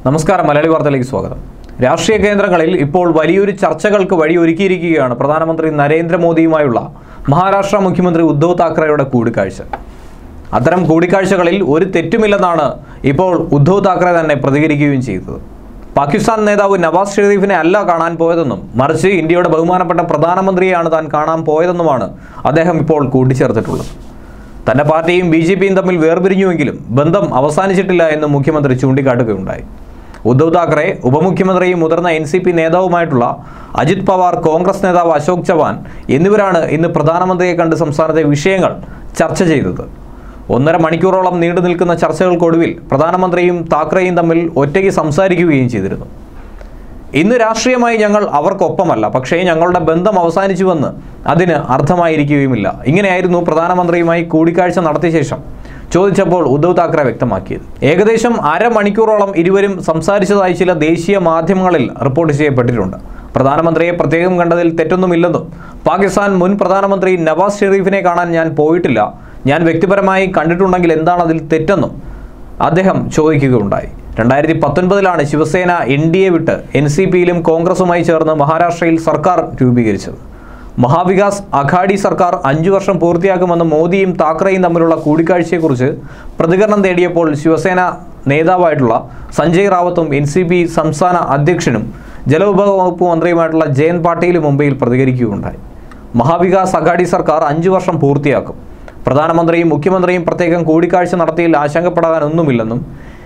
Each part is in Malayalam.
നമസ്കാരം മലയാളി വാർത്തയിലേക്ക് സ്വാഗതം രാഷ്ട്രീയ കേന്ദ്രങ്ങളിൽ ഇപ്പോൾ വലിയൊരു ചർച്ചകൾക്ക് വഴിയൊരുക്കിയിരിക്കുകയാണ് പ്രധാനമന്ത്രി നരേന്ദ്രമോദിയുമായുള്ള മഹാരാഷ്ട്ര മുഖ്യമന്ത്രി ഉദ്ധവ് താക്കറെയുടെ കൂടിക്കാഴ്ച അത്തരം കൂടിക്കാഴ്ചകളിൽ ഒരു തെറ്റുമില്ലെന്നാണ് ഇപ്പോൾ ഉദ്ധവ് താക്കറെ തന്നെ പ്രതികരിക്കുകയും ചെയ്തത് പാകിസ്ഥാൻ നേതാവ് നവാസ് ഷെരീഫിനെ അല്ല കാണാൻ പോയതെന്നും മറിച്ച് ഇന്ത്യയുടെ ബഹുമാനപ്പെട്ട പ്രധാനമന്ത്രിയെയാണ് താൻ കാണാൻ പോയതെന്നുമാണ് അദ്ദേഹം ഇപ്പോൾ കൂട്ടിച്ചേർത്തിട്ടുള്ളത് തന്റെ പാർട്ടിയും ബി ജെ പിയും തമ്മിൽ വേർപിരിഞ്ഞുവെങ്കിലും ബന്ധം അവസാനിച്ചിട്ടില്ല എന്ന് മുഖ്യമന്ത്രി ചൂണ്ടിക്കാട്ടുകയുണ്ടായി ഉദ്ധവ് താക്കറെ ഉപമുഖ്യമന്ത്രിയും മുതിർന്ന എൻ സി പി നേതാവുമായിട്ടുള്ള അജിത് പവാർ കോൺഗ്രസ് നേതാവ് അശോക് ചവാൻ എന്നിവരാണ് ഇന്ന് പ്രധാനമന്ത്രിയെ കണ്ട് സംസ്ഥാനത്തെ വിഷയങ്ങൾ ചർച്ച ചെയ്തത് ഒന്നര മണിക്കൂറോളം നീണ്ടു നിൽക്കുന്ന ചർച്ചകൾക്കൊടുവിൽ പ്രധാനമന്ത്രിയും താക്കറെയും തമ്മിൽ ഒറ്റയ്ക്ക് സംസാരിക്കുകയും ചെയ്തിരുന്നു ഇന്ന് രാഷ്ട്രീയമായി ഞങ്ങൾ അവർക്കൊപ്പമല്ല പക്ഷേ ഞങ്ങളുടെ ബന്ധം അവസാനിച്ചുവെന്ന് അതിന് അർത്ഥമായിരിക്കുകയുമില്ല ഇങ്ങനെയായിരുന്നു പ്രധാനമന്ത്രിയുമായി കൂടിക്കാഴ്ച നടത്തിയ ശേഷം ചോദിച്ചപ്പോൾ ഉദ്ധവ് താക്കറെ വ്യക്തമാക്കിയത് ഏകദേശം അരമണിക്കൂറോളം ഇരുവരും സംസാരിച്ചതായി ചില ദേശീയ മാധ്യമങ്ങളിൽ റിപ്പോർട്ട് ചെയ്യപ്പെട്ടിട്ടുണ്ട് പ്രധാനമന്ത്രിയെ പ്രത്യേകം കണ്ടതിൽ തെറ്റൊന്നുമില്ലെന്നും പാകിസ്ഥാൻ മുൻ പ്രധാനമന്ത്രി നവാസ് ഷെരീഫിനെ കാണാൻ ഞാൻ പോയിട്ടില്ല ഞാൻ വ്യക്തിപരമായി കണ്ടിട്ടുണ്ടെങ്കിൽ എന്താണ് അതിൽ തെറ്റെന്നും അദ്ദേഹം ചോദിക്കുകയുണ്ടായി രണ്ടായിരത്തി പത്തൊൻപതിലാണ് ശിവസേന എൻ ഡി എ വിട്ട് എൻ സി പിയിലും കോൺഗ്രസുമായി ചേർന്ന് മഹാരാഷ്ട്രയിൽ സർക്കാർ രൂപീകരിച്ചത് മഹാവികാസ് അഘാഡി സർക്കാർ അഞ്ചു വർഷം പൂർത്തിയാക്കുമെന്ന് മോദിയും താക്കറെയും തമ്മിലുള്ള കൂടിക്കാഴ്ചയെക്കുറിച്ച് പ്രതികരണം തേടിയപ്പോൾ ശിവസേന നേതാവായിട്ടുള്ള സഞ്ജയ് റാവത്തും എൻ സി പി സംസ്ഥാന അധ്യക്ഷനും ജലവിഭവ വകുപ്പ് മന്ത്രിയുമായിട്ടുള്ള ജയന്ത് പാട്ടീലും മുംബൈയിൽ പ്രതികരിക്കുകയുണ്ടായി മഹാവികാസ് അഘാഡി സർക്കാർ അഞ്ചു വർഷം പൂർത്തിയാക്കും പ്രധാനമന്ത്രിയും മുഖ്യമന്ത്രിയും പ്രത്യേകം കൂടിക്കാഴ്ച നടത്തിയതിൽ ആശങ്കപ്പെടാനൊന്നുമില്ലെന്നും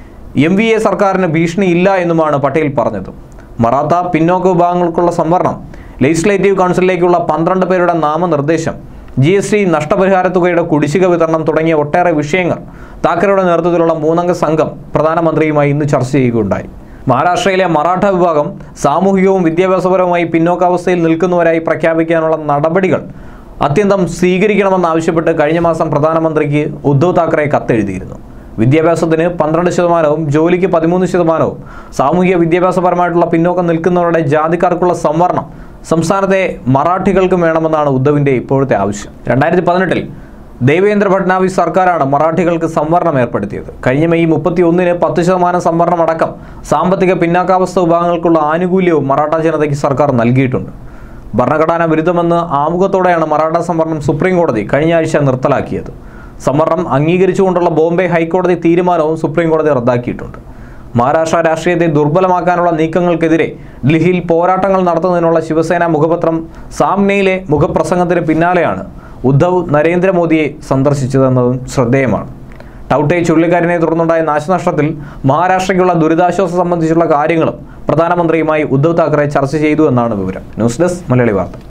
എം വി എ സർക്കാരിന് ഭീഷണിയില്ല എന്നുമാണ് പട്ടേൽ പറഞ്ഞത് മറാത്ത പിന്നോക്ക വിഭാഗങ്ങൾക്കുള്ള സംവരണം ലെജിസ്ലേറ്റീവ് കൗൺസിലിലേക്കുള്ള പന്ത്രണ്ട് പേരുടെ നാമനിർദ്ദേശം ജി എസ് ടി നഷ്ടപരിഹാര തുകയുടെ കുടിശ്ശിക വിതരണം തുടങ്ങിയ ഒട്ടേറെ വിഷയങ്ങൾ താക്കറയുടെ നേതൃത്വത്തിലുള്ള മൂന്നംഗ സംഘം പ്രധാനമന്ത്രിയുമായി ഇന്ന് ചർച്ച ചെയ്യുകയുണ്ടായി മഹാരാഷ്ട്രയിലെ മറാഠ വിഭാഗം സാമൂഹികവും വിദ്യാഭ്യാസപരവുമായി പിന്നോക്കാവസ്ഥയിൽ നിൽക്കുന്നവരായി പ്രഖ്യാപിക്കാനുള്ള നടപടികൾ അത്യന്തം സ്വീകരിക്കണമെന്നാവശ്യപ്പെട്ട് കഴിഞ്ഞ മാസം പ്രധാനമന്ത്രിക്ക് ഉദ്ധവ് താക്കറെ കത്തെഴുതിയിരുന്നു വിദ്യാഭ്യാസത്തിന് പന്ത്രണ്ട് ശതമാനവും ജോലിക്ക് പതിമൂന്ന് ശതമാനവും സാമൂഹിക വിദ്യാഭ്യാസപരമായിട്ടുള്ള പിന്നോക്കം നിൽക്കുന്നവരുടെ ജാതിക്കാർക്കുള്ള സംവരണം സംസ്ഥാനത്തെ മറാഠികൾക്കും വേണമെന്നാണ് ഉദ്ധവിന്റെ ഇപ്പോഴത്തെ ആവശ്യം രണ്ടായിരത്തി പതിനെട്ടിൽ ദേവേന്ദ്ര ഫട്നാവിസ് സർക്കാരാണ് മറാഠികൾക്ക് സംവരണം ഏർപ്പെടുത്തിയത് കഴിഞ്ഞ മെയ് മുപ്പത്തി ഒന്നിന് പത്ത് ശതമാനം സംവരണം അടക്കം സാമ്പത്തിക പിന്നാക്കാവസ്ഥ വിഭാഗങ്ങൾക്കുള്ള ആനുകൂല്യവും മറാഠ ജനതയ്ക്ക് സർക്കാർ നൽകിയിട്ടുണ്ട് ഭരണഘടനാ വിരുദ്ധമെന്ന് ആമുഖത്തോടെയാണ് മറാഠ സംവരണം സുപ്രീം കോടതി കഴിഞ്ഞ ആഴ്ച നിർത്തലാക്കിയത് സംവരണം അംഗീകരിച്ചുകൊണ്ടുള്ള ബോംബെ ഹൈക്കോടതി തീരുമാനവും സുപ്രീം കോടതി റദ്ദാക്കിയിട്ടുണ്ട് മഹാരാഷ്ട്ര രാഷ്ട്രീയത്തെ ദുർബലമാക്കാനുള്ള നീക്കങ്ങൾക്കെതിരെ ഡൽഹിയിൽ പോരാട്ടങ്ങൾ നടത്തുന്നതിനുള്ള ശിവസേന മുഖപത്രം സാമ്നയിലെ മുഖപ്രസംഗത്തിന് പിന്നാലെയാണ് ഉദ്ധവ് നരേന്ദ്രമോദിയെ സന്ദർശിച്ചതെന്നതും ശ്രദ്ധേയമാണ് ടൗട്ടെ ചുഴലിക്കാറ്റിനെ തുടർന്നുണ്ടായ നാശനഷ്ടത്തിൽ മഹാരാഷ്ട്രയ്ക്കുള്ള ദുരിതാശ്വാസം സംബന്ധിച്ചുള്ള കാര്യങ്ങളും പ്രധാനമന്ത്രിയുമായി ഉദ്ധവ് താക്കറെ ചർച്ച ചെയ്തു എന്നാണ് വിവരം ന്യൂസ് ഡെസ്ക് മലയാളി വാർത്ത